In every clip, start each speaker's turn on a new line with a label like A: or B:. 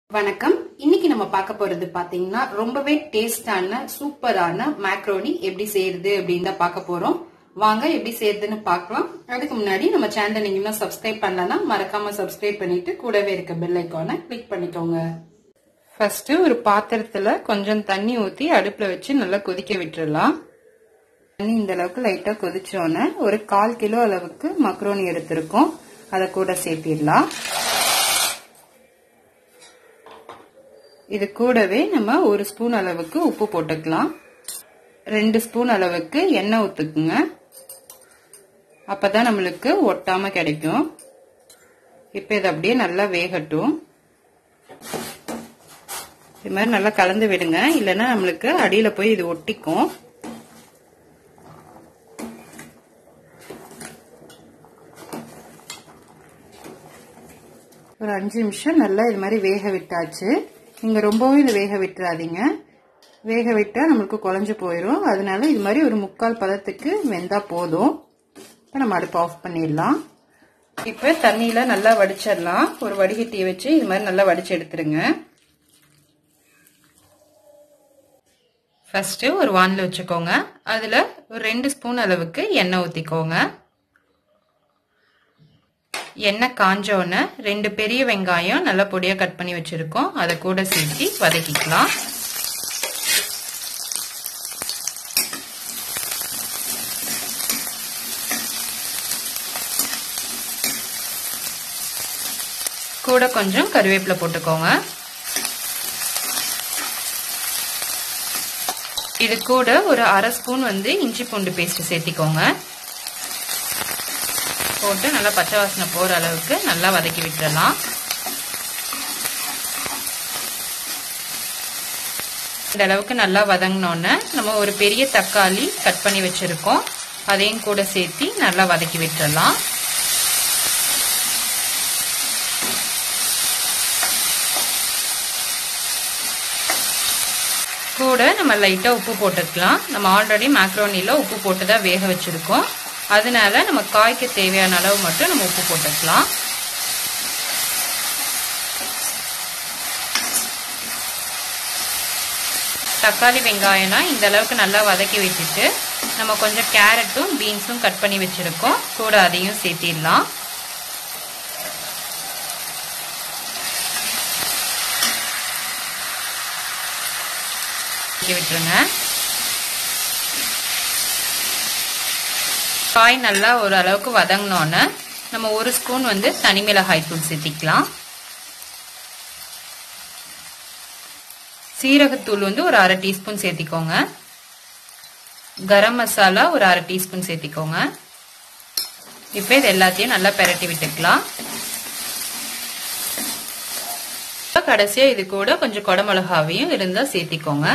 A: வணக்கம் இன்னைக்கு நம்ம பார்க்க போறது பாத்தீங்கன்னா ரொம்பவே டேஸ்டான சூப்பரான மேக்ரோனி எப்படி செய்யறது அப்படின்னு தான் பார்க்க போறோம் வாங்க எப்படி செய்யறதுன்னு பார்க்கலாம் அதுக்கு முன்னாடி நம்ம சேனலை நீங்க இன்னும் சப்ஸ்கிரைப் பண்ணலன்னா மறக்காம சப்ஸ்கிரைப் பண்ணிட்டு கூடவே இருக்க பெல் ஐக்கானை கிளிக் பண்ணிக்கோங்க ஃபர்ஸ்ட் ஒரு பாத்திரத்துல கொஞ்சம் தண்ணி ஊத்தி அடுப்புல வச்சு நல்லா கொதிக்க விட்டுறலாம் தண்ணி இந்த அளவுக்கு லைட்டா கொதிச்சோன்னே ஒரு கால் கிலோ அளவுக்கு மக்ரோனி எடுத்திருக்கோம் அதை கூட சேர்த்திடலாம் இது கூடவே நம்ம ஒரு ஸ்பூன் அளவுக்கு உப்பு போட்டுக்கலாம் ரெண்டு ஸ்பூன் அளவுக்கு எண்ணெய் ஊத்துக்குங்க அப்பதான் நம்மளுக்கு ஒட்டாம கிடைக்கும் இப்ப இது அப்படியே நல்லா வேகட்டும் இது மாதிரி நல்லா கலந்து விடுங்க இல்லைன்னா நம்மளுக்கு அடியில போய் இது ஒட்டிக்கும் ஒரு அஞ்சு நிமிஷம் நல்லா இது மாதிரி வேக விட்டாச்சு நீங்க ரொம்பவும் இது வேக விட்டுறாதீங்க வேக விட்டா நம்மளுக்கு குழஞ்சு போயிடும் அதனால இது மாதிரி ஒரு முக்கால் பதத்துக்கு வெந்தா போதும் இப்போ நம்ம அடுப்பு ஆஃப் பண்ணிடலாம் இப்போ தண்ணியில நல்லா வடிச்சிடலாம் ஒரு வடிகட்டியை வச்சு இது மாதிரி நல்லா வடிச்சு எடுத்துருங்க ஃபர்ஸ்ட் ஒரு வானில் வச்சுக்கோங்க அதில் ஒரு ரெண்டு ஸ்பூன் அளவுக்கு எண்ணெய் ஊற்றிக்கோங்க எண்ணெய் காஞ்சோன்னு ரெண்டு பெரிய வெங்காயம் நல்லா பொடியாக கட் பண்ணி வச்சுருக்கோம் அதை கூட சேர்த்து வதக்கிக்கலாம் கூட கொஞ்சம் கருவேப்பிலை போட்டுக்கோங்க இது கூட ஒரு அரை ஸ்பூன் வந்து இஞ்சி பூண்டு பேஸ்ட் சேர்த்திக்கோங்க போட்டு நல்லா பச்சை வாசனை போகிற அளவுக்கு நல்லா வதக்கி விட்டுறலாம் இந்த அளவுக்கு நல்லா வதங்கினோன்னே நம்ம ஒரு பெரிய தக்காளி கட் பண்ணி வச்சுருக்கோம் அதையும் கூட சேர்த்து நல்லா வதக்கி விட்டுறலாம் கூட நம்ம லைட்டாக உப்பு போட்டுக்கலாம் நம்ம ஆல்ரெடி மேக்ரோனியில் உப்பு போட்டு தான் வேக வச்சுருக்கோம் அதனால நம்ம காய்க்கு தேவையான அளவு மட்டும் நம்ம உப்பு போட்டுக்கலாம் தக்காளி வெங்காயம்னா இந்த அளவுக்கு நல்லா வதக்கி வச்சுட்டு நம்ம கொஞ்சம் கேரட்டும் பீன்ஸும் கட் பண்ணி வச்சுருக்கோம் கூட அதையும் சேர்த்திடலாம் விட்டுருங்க காய் நல்லா ஒரு அளவுக்கு வதங்கினோன்னு நம்ம ஒரு ஸ்பூன் வந்து தனி மிளகாய் தூள் சேர்த்திக்கலாம் சீரகத்தூள் வந்து ஒரு அரை டீஸ்பூன் சேர்த்திக்கோங்க கரம் மசாலா ஒரு அரை டீஸ்பூன் சேர்த்திக்கோங்க இப்போ இது எல்லாத்தையும் நல்லா பெரட்டி விட்டுக்கலாம் கடைசியாக இது கூட கொஞ்சம் குடமிளகாவையும் இருந்தால் சேர்த்திக்கோங்க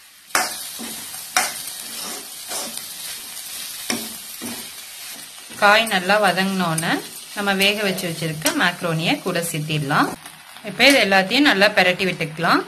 A: காய் நல்லா வதங்கினோன்னு நம்ம வேக வச்சு வச்சிருக்க மேக்ரோனியை கூட சேர்த்திடலாம் இப்போ இது எல்லாத்தையும் நல்லா பெரட்டி விட்டுக்கலாம்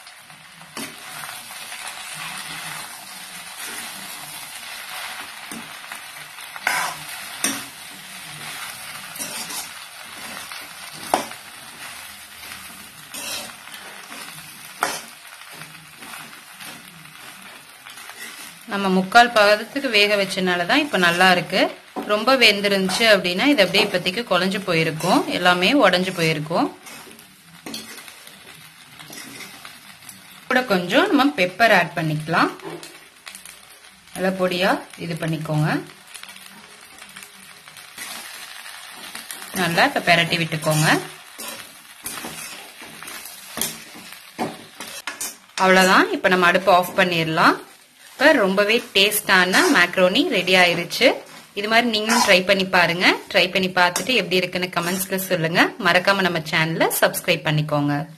A: நம்ம முக்கால் பதத்துக்கு வேக வச்சனால தான் இப்போ நல்லா இருக்கு ரொம்ப வெந்துருந்துச்சு அப்படின்னா இது அப்படியே இப்போதைக்கு குழஞ்சு போயிருக்கும் எல்லாமே உடஞ்சு போயிருக்கும் கூட கொஞ்சம் நம்ம பெப்பர் ஆட் பண்ணிக்கலாம் நல்லா பொடியா இது பண்ணிக்கோங்க நல்லா இப்போ பெரட்டி விட்டுக்கோங்க அவ்வளோதான் இப்போ நம்ம அடுப்பு ஆஃப் பண்ணிடலாம் இப்போ ரொம்பவே டேஸ்டான மேக்ரோனி ரெடி ஆயிருச்சு இது மாதிரி நீங்களும் ட்ரை பண்ணி பாருங்க ட்ரை பண்ணி பார்த்துட்டு எப்படி இருக்குன்னு கமெண்ட்ஸ்ல சொல்லுங்க மறக்காம நம்ம சேனலை சப்ஸ்கிரைப் பண்ணிக்கோங்க